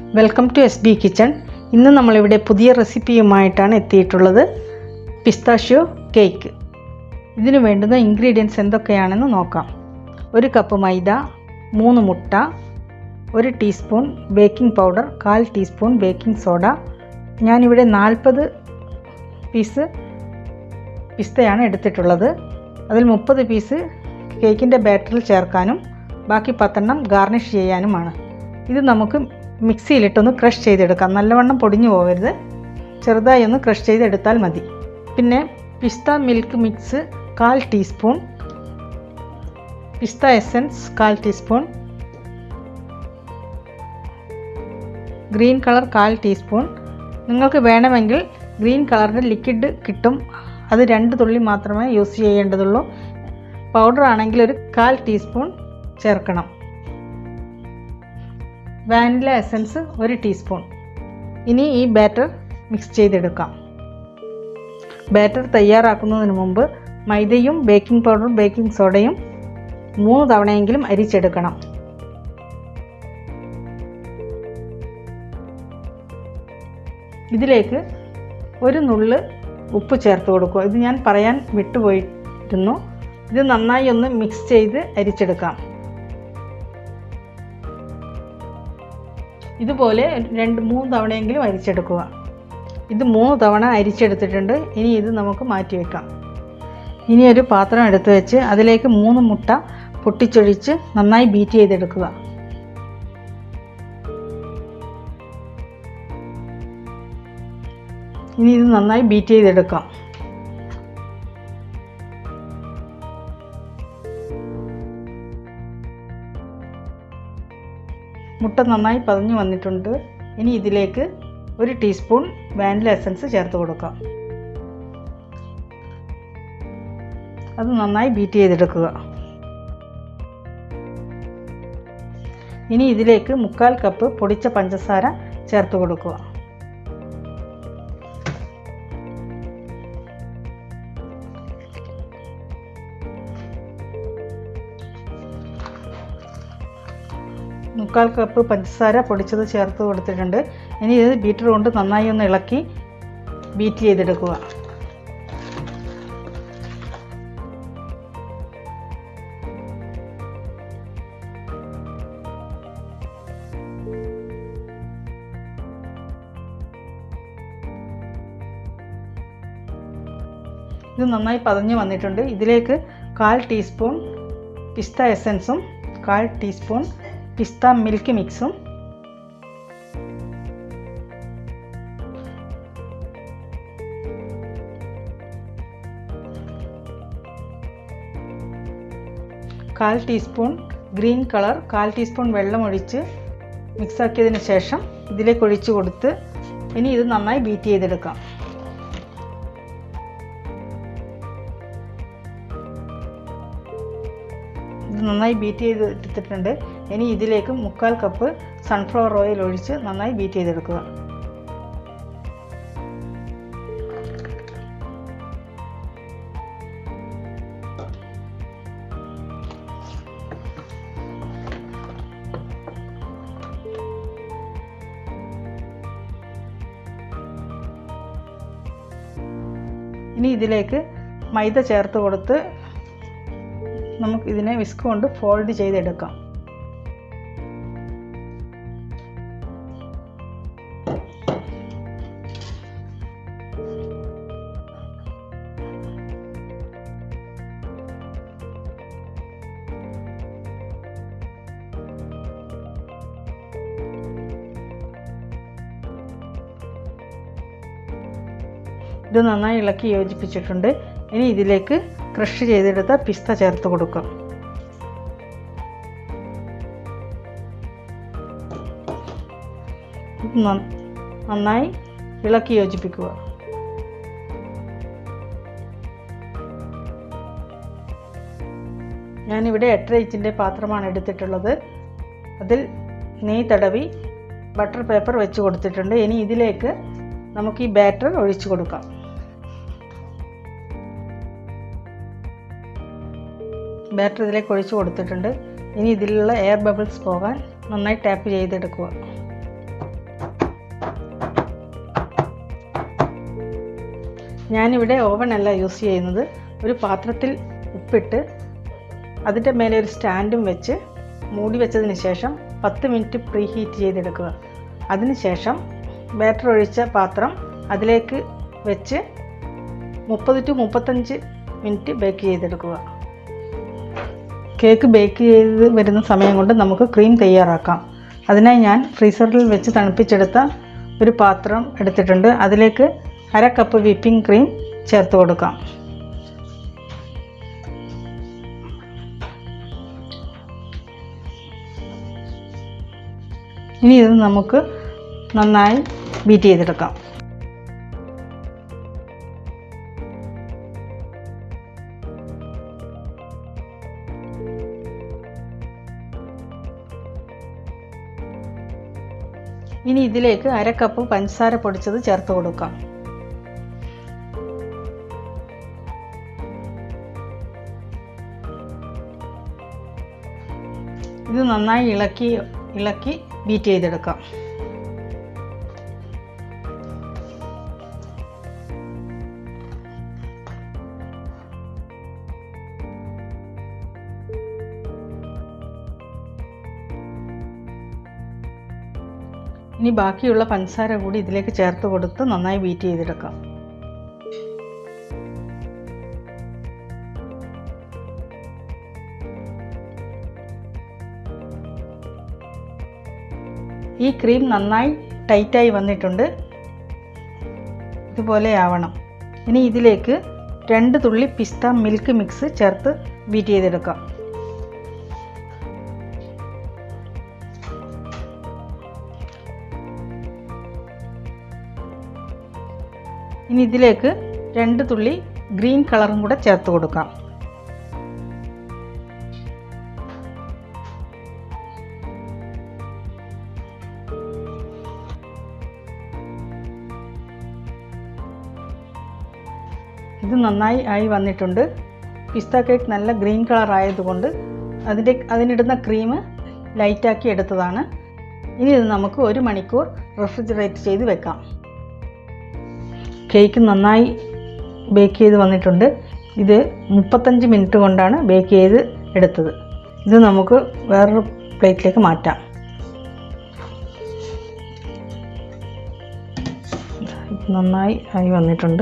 welcome to S B kitchen ഇന്ന് നമ്മളിവിടെ പുതിയ റെസിപ്പിയുമായിട്ടാണ് എത്തിയിട്ടുള്ളത് പിസ്താഷ്യോ കേക്ക് ഇതിന് വേണ്ടുന്ന ഇൻഗ്രീഡിയൻസ് എന്തൊക്കെയാണെന്ന് നോക്കാം ഒരു കപ്പ് മൈദ മൂന്ന് മുട്ട ഒരു ടീസ്പൂൺ ബേക്കിംഗ് പൗഡർ കാൽ ടീസ്പൂൺ ബേക്കിംഗ് സോഡ ഞാനിവിടെ നാൽപ്പത് പീസ് പിസ്തയാണ് എടുത്തിട്ടുള്ളത് അതിൽ മുപ്പത് പീസ് കേക്കിൻ്റെ ബാറ്ററിൽ ചേർക്കാനും ബാക്കി പത്തെണ്ണം ഗാർണിഷ് ചെയ്യാനുമാണ് ഇത് നമുക്ക് മിക്സിയിലിട്ടൊന്ന് ക്രഷ് ചെയ്തെടുക്കാം നല്ലവണ്ണം പൊടിഞ്ഞു പോകരുത് ചെറുതായി ഒന്ന് ക്രഷ് ചെയ്തെടുത്താൽ മതി പിന്നെ പിസ്ത മിൽക്ക് മിക്സ് കാൽ ടീസ്പൂൺ പിസ്ത എസൻസ് കാൽ ടീസ്പൂൺ ഗ്രീൻ കളർ കാൽ ടീസ്പൂൺ നിങ്ങൾക്ക് വേണമെങ്കിൽ ഗ്രീൻ കളറിൻ്റെ ലിക്വിഡ് കിട്ടും അത് രണ്ട് തുള്ളി മാത്രമേ യൂസ് ചെയ്യേണ്ടതുള്ളൂ പൗഡർ ആണെങ്കിൽ ഒരു കാൽ ടീസ്പൂൺ ചേർക്കണം വാനില എസൻസ് ഒരു ടീസ്പൂൺ ഇനി ഈ ബാറ്റർ മിക്സ് ചെയ്തെടുക്കാം ബാറ്റർ തയ്യാറാക്കുന്നതിന് മുമ്പ് മൈദയും ബേക്കിംഗ് പൗഡറും ബേക്കിംഗ് സോഡയും മൂന്ന് തവണയെങ്കിലും അരിച്ചെടുക്കണം ഇതിലേക്ക് ഒരു നുള്ള് ഉപ്പ് ചേർത്ത് കൊടുക്കുക ഇത് ഞാൻ പറയാൻ വിട്ടുപോയിരുന്നു ഇത് നന്നായി ഒന്ന് മിക്സ് ചെയ്ത് അരിച്ചെടുക്കാം ഇതുപോലെ രണ്ട് മൂന്ന് തവണയെങ്കിലും അരിച്ചെടുക്കുക ഇത് മൂന്ന് തവണ അരിച്ചെടുത്തിട്ടുണ്ട് ഇനി ഇത് നമുക്ക് മാറ്റി വെക്കാം ഇനി ഒരു പാത്രം എടുത്ത് വെച്ച് അതിലേക്ക് മൂന്ന് മുട്ട പൊട്ടിച്ചൊഴിച്ച് നന്നായി ബീറ്റ് ചെയ്തെടുക്കുക ഇനി ഇത് നന്നായി ബീറ്റ് ചെയ്തെടുക്കാം മുട്ട നന്നായി പതഞ്ഞു വന്നിട്ടുണ്ട് ഇനി ഇതിലേക്ക് ഒരു ടീസ്പൂൺ വാനില എസൻസ് ചേർത്ത് കൊടുക്കാം അത് നന്നായി ബീറ്റ് ചെയ്തെടുക്കുക ഇനി ഇതിലേക്ക് മുക്കാൽ കപ്പ് പൊടിച്ച പഞ്ചസാര ചേർത്ത് കൊടുക്കുക മുക്കാൽ കപ്പ് പഞ്ചസാര പൊടിച്ചത് ചേർത്ത് കൊടുത്തിട്ടുണ്ട് ഇനി ഇത് ബീറ്റർ കൊണ്ട് നന്നായി ഒന്ന് ഇളക്കി ബീറ്റ് ചെയ്തെടുക്കുക ഇത് നന്നായി പതഞ്ഞ് വന്നിട്ടുണ്ട് ഇതിലേക്ക് കാൽ ടീസ്പൂൺ പിസ്ത എസൻസും കാൽ ടീസ്പൂൺ പിസ്ത മിൽക്ക് മിക്സും കാൽ ടീസ്പൂൺ ഗ്രീൻ കളർ കാൽ ടീസ്പൂൺ വെള്ളം ഒഴിച്ച് മിക്സാക്കിയതിന് ശേഷം ഇതിലേക്ക് ഒഴിച്ച് കൊടുത്ത് ഇനി ഇത് നന്നായി ബീറ്റ് ചെയ്തെടുക്കാം ഇത് നന്നായി ബീറ്റ് ചെയ്ത് എടുത്തിട്ടുണ്ട് ഇനി ഇതിലേക്ക് മുക്കാൽ കപ്പ് സൺഫ്ലവർ ഓയിൽ ഒഴിച്ച് നന്നായി ബീറ്റ് ചെയ്തെടുക്കുക ഇനി ഇതിലേക്ക് മൈദ ചേർത്ത് കൊടുത്ത് നമുക്ക് ഇതിനെ വിസ്ക് കൊണ്ട് ഫോൾഡ് ചെയ്തെടുക്കാം ഇത് നന്നായി ഇളക്കി യോജിപ്പിച്ചിട്ടുണ്ട് ഇനി ഇതിലേക്ക് ക്രഷ് ചെയ്തെടുത്ത പിസ്ത ചേർത്ത് കൊടുക്കാം ഇത് നന്നായി ഇളക്കി യോജിപ്പിക്കുക ഞാനിവിടെ എട്ടര ഇഞ്ചിൻ്റെ പാത്രമാണ് എടുത്തിട്ടുള്ളത് അതിൽ നെയ് തടവി ബട്ടർ പേപ്പർ വെച്ച് കൊടുത്തിട്ടുണ്ട് ഇനി ഇതിലേക്ക് നമുക്ക് ഈ ബാറ്റർ ഒഴിച്ചു കൊടുക്കാം ബാറ്റർ ഇതിലേക്ക് ഒഴിച്ചു കൊടുത്തിട്ടുണ്ട് ഇനി ഇതിലുള്ള എയർ ബബിൾസ് പോകാൻ നന്നായി ടാപ്പ് ചെയ്തെടുക്കുക ഞാനിവിടെ ഓവനല്ല യൂസ് ചെയ്യുന്നത് ഒരു പാത്രത്തിൽ ഉപ്പിട്ട് അതിൻ്റെ മേലെ ഒരു സ്റ്റാൻഡും വെച്ച് മൂടി വെച്ചതിന് ശേഷം പത്ത് മിനിറ്റ് പ്രീ ഹീറ്റ് ചെയ്തെടുക്കുക അതിനുശേഷം ബാറ്റർ ഒഴിച്ച പാത്രം അതിലേക്ക് വെച്ച് മുപ്പത് ടു മുപ്പത്തഞ്ച് മിനിറ്റ് ബേക്ക് ചെയ്തെടുക്കുക കേക്ക് ബേക്ക് ചെയ്ത് വരുന്ന സമയം കൊണ്ട് നമുക്ക് ക്രീം തയ്യാറാക്കാം അതിനായി ഞാൻ ഫ്രീസറിൽ വെച്ച് തണുപ്പിച്ചെടുത്ത ഒരു പാത്രം എടുത്തിട്ടുണ്ട് അതിലേക്ക് അര കപ്പ് വിപ്പിംഗ് ക്രീം ചേർത്ത് കൊടുക്കാം ഇനി ഇത് നമുക്ക് നന്നായി ബീറ്റ് ചെയ്തെടുക്കാം ഇനി ഇതിലേക്ക് അര കപ്പ് പഞ്ചസാര പൊടിച്ചത് ചേർത്ത് കൊടുക്കാം ഇത് നന്നായി ഇളക്കി ഇളക്കി ബീറ്റ് ചെയ്തെടുക്കാം ഇനി ബാക്കിയുള്ള പഞ്ചസാര കൂടി ഇതിലേക്ക് ചേർത്ത് കൊടുത്ത് നന്നായി ബീറ്റ് ചെയ്തെടുക്കാം ഈ ക്രീം നന്നായി ടൈറ്റായി വന്നിട്ടുണ്ട് ഇതുപോലെ ആവണം ഇനി ഇതിലേക്ക് രണ്ട് തുള്ളി പിസ്ത മിൽക്ക് മിക്സ് ചേർത്ത് ബീറ്റ് ചെയ്തെടുക്കാം ഇനി ഇതിലേക്ക് രണ്ട് തുള്ളി ഗ്രീൻ കളറും കൂടെ ചേർത്ത് കൊടുക്കാം ഇത് നന്നായി ആയി വന്നിട്ടുണ്ട് പിസ്ത കേക്ക് നല്ല ഗ്രീൻ കളർ ആയതുകൊണ്ട് അതിൻ്റെ അതിനിടുന്ന ക്രീം ലൈറ്റാക്കി എടുത്തതാണ് ഇനി ഇത് നമുക്ക് ഒരു മണിക്കൂർ റെഫ്രിജറേറ്റ് ചെയ്ത് വെക്കാം കേക്ക് നന്നായി ബേക്ക് ചെയ്ത് വന്നിട്ടുണ്ട് ഇത് മുപ്പത്തഞ്ച് മിനിറ്റ് കൊണ്ടാണ് ബേക്ക് ചെയ്ത് എടുത്തത് ഇത് നമുക്ക് വേറൊരു പ്ലേറ്റിലേക്ക് മാറ്റാം നന്നായി ആയി വന്നിട്ടുണ്ട്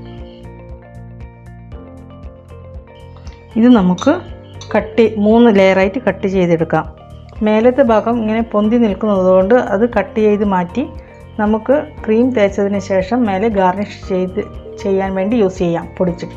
ഇത് നമുക്ക് കട്ട് മൂന്ന് ലെയറായിട്ട് കട്ട് ചെയ്തെടുക്കാം മേലത്തെ ഭാഗം ഇങ്ങനെ പൊന്തി നിൽക്കുന്നതുകൊണ്ട് അത് കട്ട് ചെയ്ത് മാറ്റി നമുക്ക് ക്രീം തേച്ചതിന് ശേഷം മേലെ ഗാർണിഷ് ചെയ്ത് ചെയ്യാൻ വേണ്ടി യൂസ് ചെയ്യാം പൊടിച്ചിട്ട്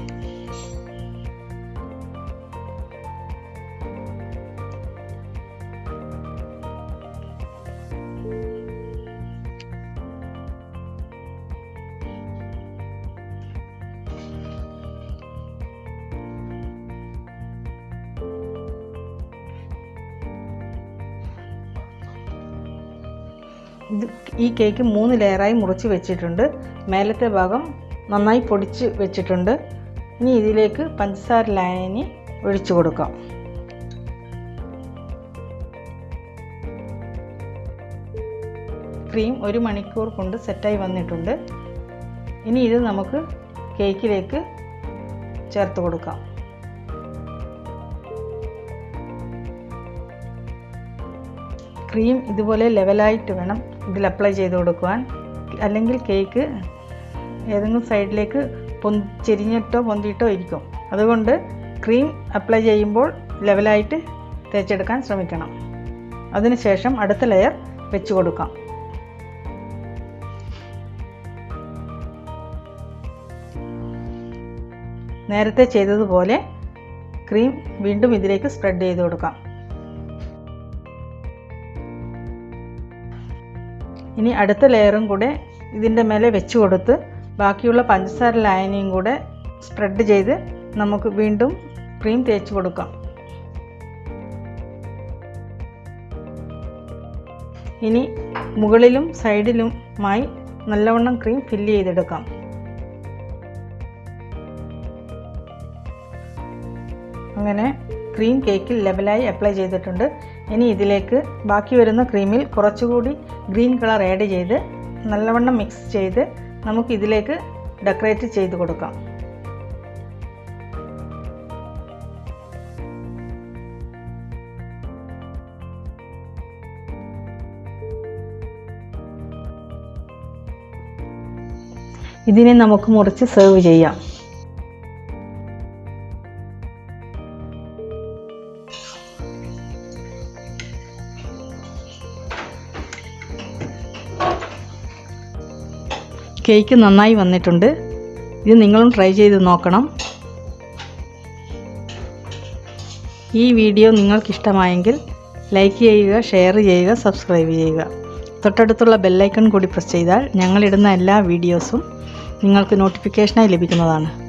ഇത് ഈ കേക്ക് മൂന്ന് ലെയറായി മുറിച്ച് വെച്ചിട്ടുണ്ട് മേലത്തെ ഭാഗം നന്നായി പൊടിച്ച് വെച്ചിട്ടുണ്ട് ഇനി ഇതിലേക്ക് പഞ്ചസാര ലായനി ഒഴിച്ചു കൊടുക്കാം ക്രീം ഒരു മണിക്കൂർ കൊണ്ട് സെറ്റായി വന്നിട്ടുണ്ട് ഇനി ഇത് നമുക്ക് കേക്കിലേക്ക് ചേർത്ത് കൊടുക്കാം ക്രീം ഇതുപോലെ ലെവലായിട്ട് വേണം ഇതിൽ അപ്ലൈ ചെയ്ത് കൊടുക്കുവാൻ അല്ലെങ്കിൽ കേക്ക് ഏതെങ്കിലും സൈഡിലേക്ക് പൊന്തി ചെരിഞ്ഞിട്ടോ പൊന്തിയിട്ടോ ഇരിക്കും അതുകൊണ്ട് ക്രീം അപ്ലൈ ചെയ്യുമ്പോൾ ലെവലായിട്ട് തേച്ചെടുക്കാൻ ശ്രമിക്കണം അതിനുശേഷം അടുത്ത ലെയർ വെച്ച് കൊടുക്കാം നേരത്തെ ചെയ്തതുപോലെ ക്രീം വീണ്ടും ഇതിലേക്ക് സ്പ്രെഡ് ചെയ്ത് കൊടുക്കാം ഇനി അടുത്ത ലെയറും കൂടെ ഇതിൻ്റെ മേലെ വെച്ച് കൊടുത്ത് ബാക്കിയുള്ള പഞ്ചസാര ലായനിയും കൂടെ സ്പ്രെഡ് ചെയ്ത് നമുക്ക് വീണ്ടും ക്രീം തേച്ച് കൊടുക്കാം ഇനി മുകളിലും സൈഡിലുമായി നല്ലവണ്ണം ക്രീം ഫില്ല് ചെയ്തെടുക്കാം അങ്ങനെ ക്രീം കേക്കിൽ ലെവലായി അപ്ലൈ ചെയ്തിട്ടുണ്ട് ഇനി ഇതിലേക്ക് ബാക്കി വരുന്ന ക്രീമിൽ കുറച്ചുകൂടി ഗ്രീൻ കളർ ആഡ് ചെയ്ത് നല്ലവണ്ണം മിക്സ് ചെയ്ത് നമുക്ക് ഇതിലേക്ക് ഡെക്കറേറ്റ് ചെയ്ത് കൊടുക്കാം ഇതിനെ നമുക്ക് മുറിച്ച് സെർവ് ചെയ്യാം കേക്ക് നന്നായി വന്നിട്ടുണ്ട് ഇത് നിങ്ങളും ട്രൈ ചെയ്ത് നോക്കണം ഈ വീഡിയോ നിങ്ങൾക്കിഷ്ടമായെങ്കിൽ ലൈക്ക് ചെയ്യുക ഷെയർ ചെയ്യുക സബ്സ്ക്രൈബ് ചെയ്യുക തൊട്ടടുത്തുള്ള ബെല്ലൈക്കൺ കൂടി പ്രസ് ചെയ്താൽ ഞങ്ങളിടുന്ന എല്ലാ വീഡിയോസും നിങ്ങൾക്ക് നോട്ടിഫിക്കേഷനായി ലഭിക്കുന്നതാണ്